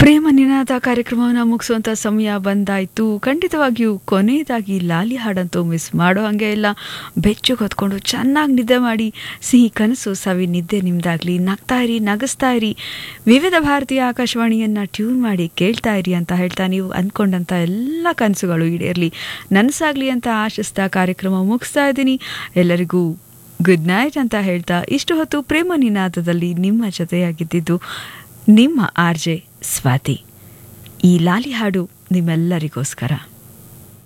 ಪ್ರೇಮ ನಿನಾದ ಕಾರ್ಯಕ್ರಮವನ್ನು ಮುಗಿಸುವಂಥ ಸಮಯ ಬಂದಾಯಿತು ಖಂಡಿತವಾಗಿಯೂ ಕೊನೆಯದಾಗಿ ಲಾಲಿ ಹಾಡಂತೂ ಮಿಸ್ ಮಾಡೋ ಹಾಗೆ ಇಲ್ಲ ಬೆಚ್ಚಗೆ ಹೊತ್ಕೊಂಡು ಚೆನ್ನಾಗಿ ನಿದ್ದೆ ಮಾಡಿ ಸಿಹಿ ಕನಸು ಸವಿ ನಿದ್ದೆ ನಿಮ್ದಾಗಲಿ ನಗ್ತಾ ಇರಿ ನಗಿಸ್ತಾ ಇರಿ ವಿವಿಧ ಭಾರತೀಯ ಆಕಾಶವಾಣಿಯನ್ನು ಟ್ಯೂನ್ ಮಾಡಿ ಕೇಳ್ತಾ ಇರಿ ಅಂತ ಹೇಳ್ತಾ ನೀವು ಅಂದ್ಕೊಂಡಂಥ ಎಲ್ಲ ಕನಸುಗಳು ಈಡೇರಲಿ ನನಸಾಗಲಿ ಅಂತ ಆಶಿಸ್ತಾ ಕಾರ್ಯಕ್ರಮ ಮುಗಿಸ್ತಾ ಇದ್ದೀನಿ ಎಲ್ಲರಿಗೂ ಗುಡ್ ನೈಟ್ ಅಂತ ಹೇಳ್ತಾ ಇಷ್ಟು ಹೊತ್ತು ಪ್ರೇಮ ನಿನಾದದಲ್ಲಿ ನಿಮ್ಮ ಜೊತೆಯಾಗಿದ್ದಿದ್ದು ನಿಮ್ಮ ಆರ್ ಜೆ ಸ್ವಾತಿ ಈ ಲಾಲಿ ಹಾಡು ನಿಮ್ಮೆಲ್ಲರಿಗೋಸ್ಕರ